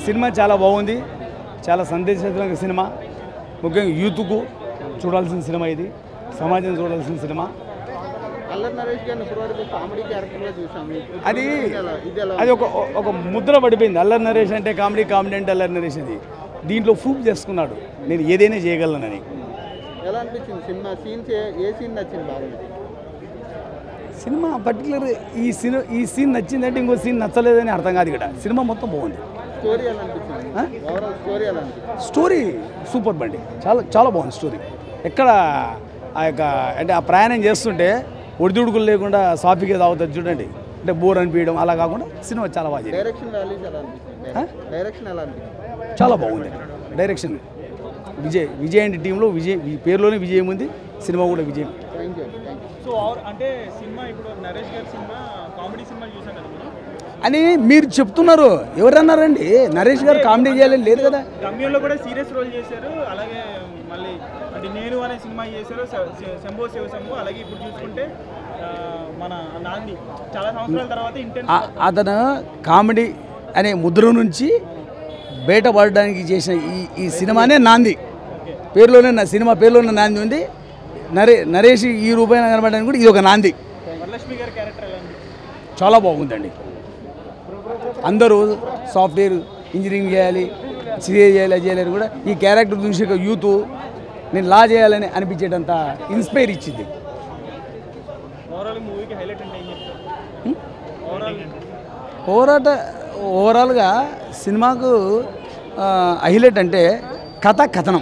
Cinema చాలా బాగుంది చాలా సందేశవంతమైన సినిమా ముఖ్యంగా యూత్కు చూడాల్సిన సినిమా ఇది సమాజం చూడాల్సిన సినిమా అల్లరి నరేష్ గారిని ఇప్పటివరకు కామెడీ క్యారెక్టర్లో చూసాము అది ఇది ఎలా ఇది ఎలా అది ఒక ఒక ముద్ర పడిపోయింది అల్లరి నరేష్ అంటే కామెడీ కామెడీ అంటే అల్లరి నరేష్ అది దీంట్లో ప్రూఫ్ చేసుకున్నాడు నేను ఏదైనా చేయగలనని ఎలా అనిపించింది సినిమా సీన్స్ ఏ ఏ సీన్ నచ్చింది బాగా మీకు? సినిమా పర్టికులర్ ఈ సినిమా ఈ సీన్ నచ్చిందంటే ఇంకో సీన్ నచ్చలేదని అర్థం కాదు ఇక్కడ సినిమా మొత్తం బాగుంది స్టోరీ ఎలా అనిపించింది ఆ? ఓవరాల్ స్టోరీ ఎలా అనిపించింది స్టోరీ సూపర్ బండి చాలా చాలా బాగుంది స్టోరీ ఎక్కడ ఆ యొక్క అంటే ఆ ప్రయాణం చేస్తుంటే ఒడిదుడుకులు లేకుండా సాఫీగా తాగుతుంది చూడండి అంటే బోర్ అనిపించడం అలా కాకుండా సినిమా చాలా బాగా చేసింది. డైరెక్షన్ వాల్యూస్ ఎలా అనిపించింది డైరెక్షన్ ఎలా అనిపించింది చాలా బాగుంది డైరెక్షన్ విజయ్ విజయ్ అండ్ టీంలో విజయ్ ఈ పేరులోనే విజయం ఉంది సినిమా కూడా విజయం thank you thank you so ఆర్- అంటే సినిమా ఇప్పుడు నరేష్ గారి సినిమా కామెడీ సినిమా చూసాం కదా మనం అని మీరు చెప్తున్నారు ఎవరన్నారండి నరేష్ గారు కామెడీ చేయాలని లేదు కదా గమ్యంలో కూడా సీరియస్ రోల్ చేశారు అలాగే మళ్ళీ అంటే నేను అనే సినిమా చేశారు శ- శ- శంభో శివ శంభో అలాగే ఇప్పుడు చూసుకుంటే ఆ, మన నాంది చాలా సంవత్సరాల తర్వాత ఇంటెన్స్ ఆ- అతను కామెడీ అనే ముద్ర నుంచి బయటపడడానికి చేసిన ఈ ఈ సినిమానే నాంది పేరులోనే నా సినిమా పేరులోనే నాంది ఉంది నరే నరేష్ ఈ రూపాయన కనబడడానికి కూడా ఇది ఒక నాంది వరలక్ష్మి గారి క్యారెక్టర్ ఎలా ఉంది చాలా బాగుందండి అందరూ సాఫ్ట్వేర్ ఇంజనీరింగ్ చేయాలి సిఏ చేయాలి అది చేయాలని కూడా ఈ క్యారెక్టర్ చూసి ఒక యూత్ నేను లా చేయాలని అనిపించేటంత ఇన్స్పైర్ ఇచ్చింది ఓవరాల్ మూవీకి హైలైట్ అంటే ఏం చెప్తారు ఓవరాల్ ఓవరాట ఓవరాల్గా సినిమాకు ఆ, హైలైట్ అంటే కథ కథనం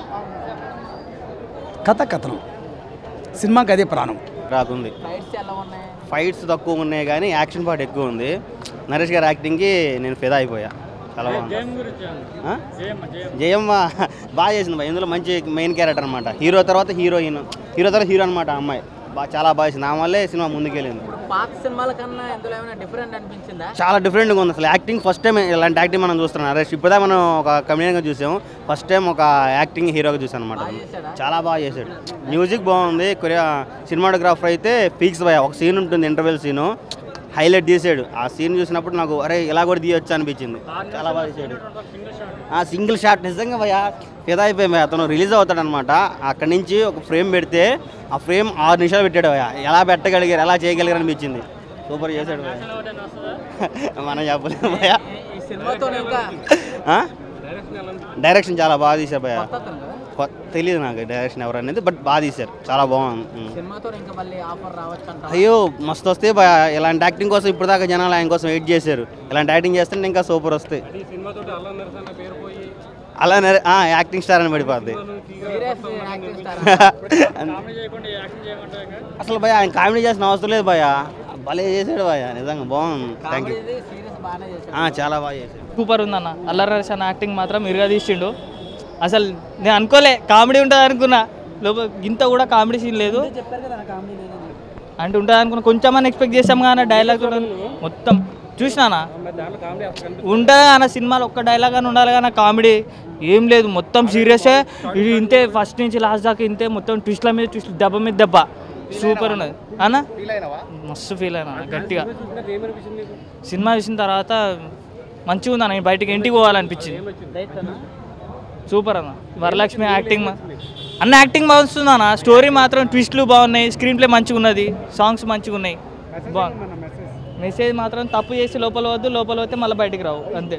కథ కథనం సినిమాకి అదే ప్రాణం రాకుంది ఫైట్స్ తక్కువ ఉన్నాయి కానీ యాక్షన్ పార్ట్ ఎక్కువ ఉంది నరేష్ గారి యాక్టింగ్కి నేను ఫిదా అయిపోయా చాలా బాగుంది ఆ? జయమ్మ బాగా చేసింది బా ఇందులో మంచి మెయిన్ క్యారెక్టర్ అనమాట హీరో తర్వాత హీరోయిన్ హీరో తర్వాత హీరో అనమాట అమ్మాయి బా చాలా బాగా చేసింది ఆ వల్లే సినిమా ముందుకెళ్ళింది పాత సినిమాల కన్నా ఇందులో ఏమైనా డిఫరెంట్ అనిపించిందా చాలా డిఫరెంట్గా ఉంది అసలు యాక్టింగ్ ఫస్ట్ టైం ఇలాంటి యాక్టింగ్ మనం చూస్తున్నాం నరేష్ ఇప్పుడే మనం ఒక కమెడియన్గా చూసాము ఫస్ట్ టైం ఒక యాక్టింగ్ హీరోగా చూసాను అనమాట చాలా బాగా చేశాడు మ్యూజిక్ బాగుంది కొరియా సినిమాటోగ్రాఫర్ అయితే ఫిక్స్ భయ ఒక సీన్ ఉంటుంది ఇంటర్వెల్ సీను హైలైట్ తీసాడు ఆ సీన్ చూసినప్పుడు నాకు అరే ఇలా కూడా తీయొచ్చు అనిపించింది చాలా బాగా తీసాడు ఆ సింగిల్ షాట్ నిజంగా భయ ఫిదా అయిపోయి భయ్యా. అతను రిలీజ్ అవుతాడు అనమాట అక్కడి నుంచి ఒక ఫ్రేమ్ పెడితే ఆ ఫ్రేమ్ ఆరు నిమిషాలు పెట్టాడు భయ ఎలా పెట్టగలిగారు ఎలా చేయగలిగారు అనిపించింది సూపర్ చేశాడు భయ్యా. మనం చెప్పలేము భయ ఈ సినిమాతో ఇంకా డైరెక్షన్ చాలా బాగా తీశారు భయ కొత్త అతను కదా? తెలియదు నాకు డైరెక్షన్ ఎవరు అనేది బట్ బాగా తీశారు చాలా బాగుంది ఉం. సినిమాతో ఇంకా మళ్ళీ ఆఫర్ రావచ్చు అంట అయ్యో మస్తు వస్తే భయ ఇలాంటి యాక్టింగ్ కోసం ఇప్పుడు దాకా జనాలు ఆయన కోసం వెయిట్ చేశారు ఇలాంటి యాక్టింగ్ చేస్తుంటే ఇంకా సూపర్ వస్తాయి అలా నరే- ఆ, యాక్టింగ్ స్టార్ అని పడిపోద్ది సీరియస్ యాక్టింగ్ స్టార్ అసలు భయ ఆయన కామెడీ చేసిన అవసరం లేదు భయ భలే చేశాడు భయ నిజంగా బాగుంది థ్యాంక్ యూ సీరియస్ బాగానే చేశారు చాలా బాగా చేశాడు సూపర్ ఉందన్న అల్లరి నరేష్ అన్న యాక్టింగ్ మాత్రం ఇరుగా తీసిండు అసలు నేను అనుకోలే కామెడీ ఉంటుంది అనుకున్నా లోపల ఇంత కూడా కామెడీ సీన్ లేదు చెప్పారు కదా కామెడీ లేదని అంటే ఉంటుంది అనుకున్నా కొంచెం అని ఎక్స్పెక్ట్ చేసాం కానీ డైలాగ్ కూడా మొత్తం చూసినానా ఉంటుంది అన్న సినిమాలో ఒక్క డైలాగ్ అని ఉండాలి కానీ కామెడీ ఏం లేదు మొత్తం సీరియసే ఇది ఇంతే ఫస్ట్ నుంచి లాస్ట్ దాకా ఇంతే మొత్తం ట్విస్ట్ల మీద ట్విస్ట్ దెబ్బ మీద దెబ్బ సూపర్ ఉన్నది అన్న మస్తు ఫీల్ అయినా గట్టిగా సినిమా చూసిన తర్వాత మంచిగా ఉంది అన్న బయటికి ఇంటికి పోవాలనిపించింది సూపర్ అన్న వరలక్ష్మి యాక్టింగ్ మా- అన్న యాక్టింగ్ బాగుంది అన్న స్టోరీ మాత్రం ట్విస్ట్లు బాగున్నాయి స్క్రీన్ ప్లే మంచిగా ఉన్నది సాంగ్స్ మంచిగా ఉన్నాయి బాగుంది మెసేజ్ మాత్రం తప్పు చేసి లోపల వద్దు లోపల వస్తే మళ్ళీ బయటికి రావు అంతే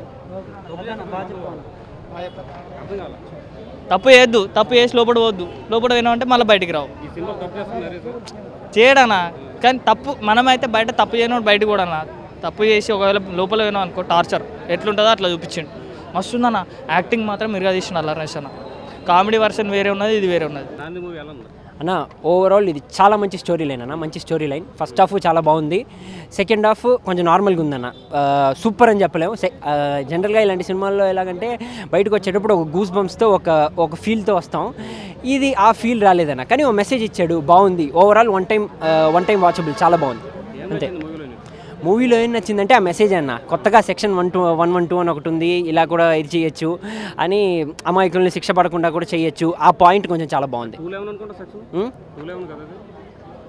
తప్పు చేయొద్దు తప్పు చేసి లోపల పోవద్దు లోపల పోయినామంటే మళ్ళీ బయటికి రావు చేయడనా కానీ తప్పు మనమైతే బయట తప్పు చేయడం బయటకు కూడా అన్న తప్పు చేసి ఒకవేళ లోపల పోయినాం అనుకో టార్చర్ ఎట్లుంటుందో అట్లా చూపించండి మస్తు ఉందన్న యాక్టింగ్ మాత్రం మిరుగా తీసిన అల్లరనేష్ అన్న కామెడీ వర్షన్ వేరే ఉన్నది ఇది వేరే ఉన్నది అన్న ఓవరాల్ ఇది చాలా మంచి స్టోరీ లైన్ అన్న మంచి స్టోరీ లైన్ ఫస్ట్ హాఫ్ చాలా బాగుంది సెకండ్ హాఫ్ కొంచెం నార్మల్గా ఉందన్న సూపర్ అని చెప్పలేము జనరల్గా ఇలాంటి సినిమాల్లో ఎలాగంటే బయటకు వచ్చేటప్పుడు ఒక గూస్ బంప్స్తో ఒక ఒక ఫీల్తో వస్తాం ఇది ఆ ఫీల్ రాలేదన్న కానీ ఒక మెసేజ్ ఇచ్చాడు బాగుంది overall one time one time watchable చాలా బాగుంది అంతే మూవీలో ఏం నచ్చిందంటే ఆ మెసేజ్ అన్న కొత్తగా section one two one one two అని ఒకటి ఉంది ఇలా కూడా ఇది చేయొచ్చు అని అమాయకుల్ని శిక్ష పడకుండా కూడా చేయొచ్చు ఆ పాయింట్ కొంచెం చాలా బాగుంది ఉం?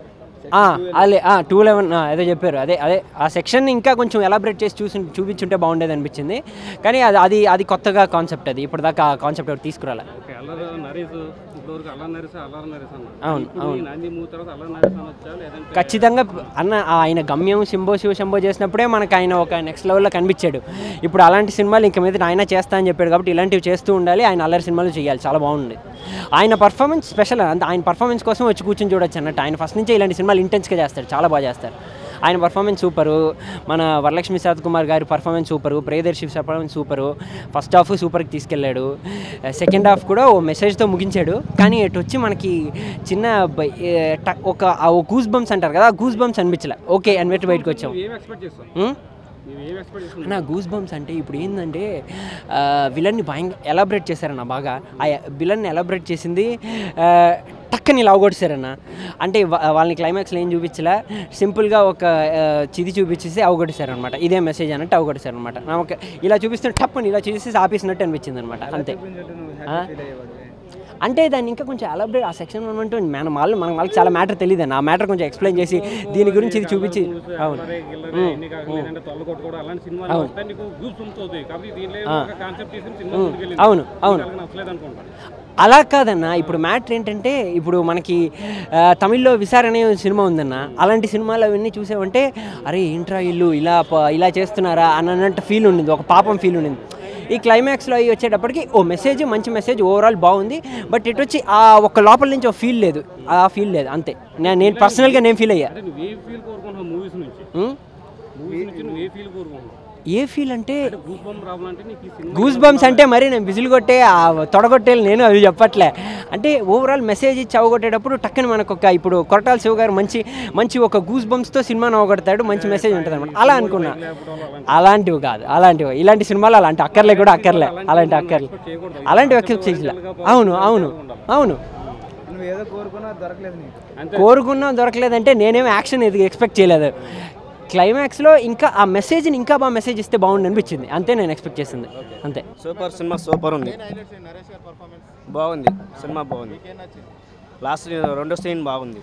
అదే టూ లెవెన్ అదే చెప్పారు అదే అదే ఆ సెక్షన్ ఇంకా కొంచెం ఎలాబరేట్ చేసి చూసి చూపించుంటే బాగుండేది అనిపించింది కానీ అది అది అది కొత్తగా కాన్సెప్ట్ అది ఇప్పటిదాకా ఆ కాన్సెప్ట్ ఎవరు తీసుకురాలే ఓకే అల్లరి నరేష్ ఇప్పటివరకు అల్లరి నరేష్ అల్లరి నరేష్ అన్న అవును, ఇప్పుడు అవును. ఈ నంది మూవ్ తర్వాత అల్లరి నరేష్ అనొచ్చా లేదంటే ఖచ్చితంగా అన్న ఆయన గమ్యం శంభో శివ శంభో చేసినప్పుడే మనకు ఆయన ఒక నెక్స్ట్ లెవెల్లో కనిపించాడు ఇప్పుడు అలాంటి సినిమాలు ఇంక మీద ఆయన చేస్తా అని చెప్పాడు కాబట్టి ఇలాంటివి చేస్తూ ఉండాలి ఆయన అల్లరి సినిమాలు చేయాలి చాలా బాగుంది ఆయన పర్ఫార్మెన్స్ స్పెషల్ అంత ఆయన పర్ఫార్మెన్స్ కోసం వచ్చి కూర్చొని చూడొచ్చు అన్నట్టు ఆయన ఫస్ట్ నుంచే ఇలాంటి సినిమాలు ఇంటెన్స్గా చేస్తాడు చాలా బాగా చేస్తారు ఆయన పర్ఫార్మెన్స్ సూపరు మన వరలక్ష్మి శరత్ కుమార్ గారి performance super Priyadarshi performance super first half సూపర్కి తీసుకెళ్ళాడు సెకండ్ హాఫ్ కూడా ఓ మెసేజ్తో ముగించాడు కానీ ఇటు వచ్చి మనకి చిన్న బ- ఏ, ట- ఒక ఆ ఓ గూస్ బంప్స్ అంటారు కదా ఆ గూస్ బంప్స్ అనిపించలే ఓకే అని పెట్టి బయటకు వచ్చాం ఏం ఎక్స్పెక్ట్ చేస్తాం ఉం? నువ్వు ఏం ఎక్స్పెక్ట్ చేస్తావు నా గూస్ బంప్స్ అంటే ఇప్పుడు ఏంటంటే విలన్ని భయంగా ఎలాబరేట్ చేశారన్న బాగా ఆ విలన్ని ఎలాబరేట్ చేసింది ఆ, టక్కని లావగొట్టేశారన్న అంటే వా- వాళ్ళని క్లైమాక్స్లో ఏం చూపించలే సింపుల్గా ఒక ఆ, చిది చూపించేసి అవగొట్టేశారనమాట ఇదే మెసేజ్ అన్నట్టు అవగొట్టేశారనమాట నాకు ఇలా చూపిస్తుంటే టప్పని ఇలా చూసేసి ఆపేసినట్టు అనిపించింది అనమాట అంతే ఆ? అంటే దాన్ని ఇంకా కొంచెం ఎలాబరేట్ ఆ సెక్షన్ అంటూ మన వాళ్ళు మనకు వాళ్ళకి చాలా మ్యాటర్ తెలియదు ఆ మ్యాటర్ కొంచెం ఎక్స్ప్లెయిన్ చేసి దీని గురించి ఇది చూపించి అవును అల్లరి గిల్లరి ఉం, ఎన్ని కాక ఉం. లేదంటే తొల్ల కొట్టుకోవడం అలాంటి సినిమాలు అవును. వస్తే నీకు గూస్ బంప్స్ అవుతాయి కాబట్టి దీనిలో ఆ. ఒక కాన్సెప్ట్ తీసుకుని సినిమా ఉం, ముందుకెళ్ళింది. అవును, నీకు అవును. అలాగ నచ్చలేదు అనుకుంటా అలా కాదన్న ఇప్పుడు మ్యాటర్ ఏంటంటే ఇప్పుడు మనకి ఆ, తమిళ్లో విసార్ అనే సినిమా ఉందన్న అలాంటి సినిమాలు అవన్నీ చూసామంటే అరే ఏంట్రా ఇల్లు ఇలా ప- ఇలా చేస్తున్నారా అని అన్నట్టు ఫీల్ ఉండింది ఒక పాపం ఫీల్ ఉండింది ఈ క్లైమాక్స్లో అవి వచ్చేటప్పటికి ఓ మెసేజ్ మంచి మెసేజ్ ఓవరాల్ బాగుంది బట్ ఇటు వచ్చి ఆ ఒక లోపల నుంచి ఒక ఫీల్ లేదు ఆ ఫీల్ లేదు అంతే నేను నేను పర్సనల్గా నేను ఫీల్ అయ్యా అంటే నువ్వు ఏ ఫీల్ కోరుకుంటున్నావు మూవీస్ నుంచి ఉం? మూవీస్ నుంచి నువ్వు ఏ ఫీల్ కోరుకుంటున్నావు ఏ ఫీల్ అంటే గూస్ బంప్ రావాలంటే నీకు ఈ సినిమా గూస్ బంప్స్ అంటే మరి నేను విజిల్ కొట్టే ఆ తొడగొట్టేలు నేను అవి చెప్పట్లే అంటే ఓవరాల్ మెసేజ్ ఇచ్చి అవగొట్టేటప్పుడు టక్కని మనకు ఒక ఇప్పుడు కొరటాల శివ గారు మంచి మంచి ఒక గూస్ బంప్స్తో సినిమాను అవగొడతాడు మంచి మెసేజ్ ఉంటుంది అనమాట అలా అనుకున్నా అలాంటివి కాదు అలాంటివి ఇలాంటి సినిమాలు అలాంటి అక్కర్లే కూడా అక్కర్లే అలాంటి అక్కర్లే అలాంటివి ఎక్సెప్ట్ చేసలే అవును అవును అవును నువ్వు ఏదో కోరుకున్నా దొరకలేదు నీకు కోరుకున్నా దొరకలేదంటే నేనేం యాక్షన్ ఇది ఎక్స్పెక్ట్ చేయలేదు క్లైమాక్స్లో ఇంకా ఆ మెసేజ్ని ఇంకా బాగా మెసేజ్ ఇస్తే బాగుండు అనిపించింది అంతే నేను ఎక్స్పెక్ట్ చేసింది అంతే సూపర్ సినిమా సూపర్ ఉంది బాగుంది సినిమా బాగుంది లాస్ట్ రెండో సీన్ బాగుంది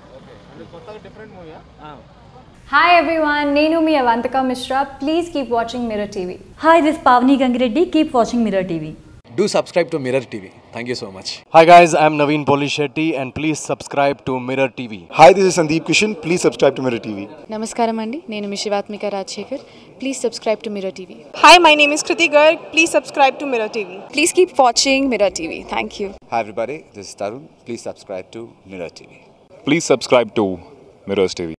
Hi everyone, Nenu mi Avantika Mishra. Please keep watching Mirror TV. Hi, this is Pavni Gangireddy. Keep watching Mirror TV. Do subscribe to Mirror TV. Thank you so much. Hi guys, I'm Naveen Polishetty and please subscribe to Mirror TV. Hi, this is Sandeep Kishan. Please subscribe to Mirror TV. నమస్కారం అండి నేను మీ Shivathmika Rajasekhar please subscribe to Mirror TV Hi, my name is Kriti Garg. Please subscribe to Mirror TV. Please keep watching Mirror TV thank you Hi everybody, this is Tarun. Please subscribe to Mirror TV. Please subscribe to Mirrors TV.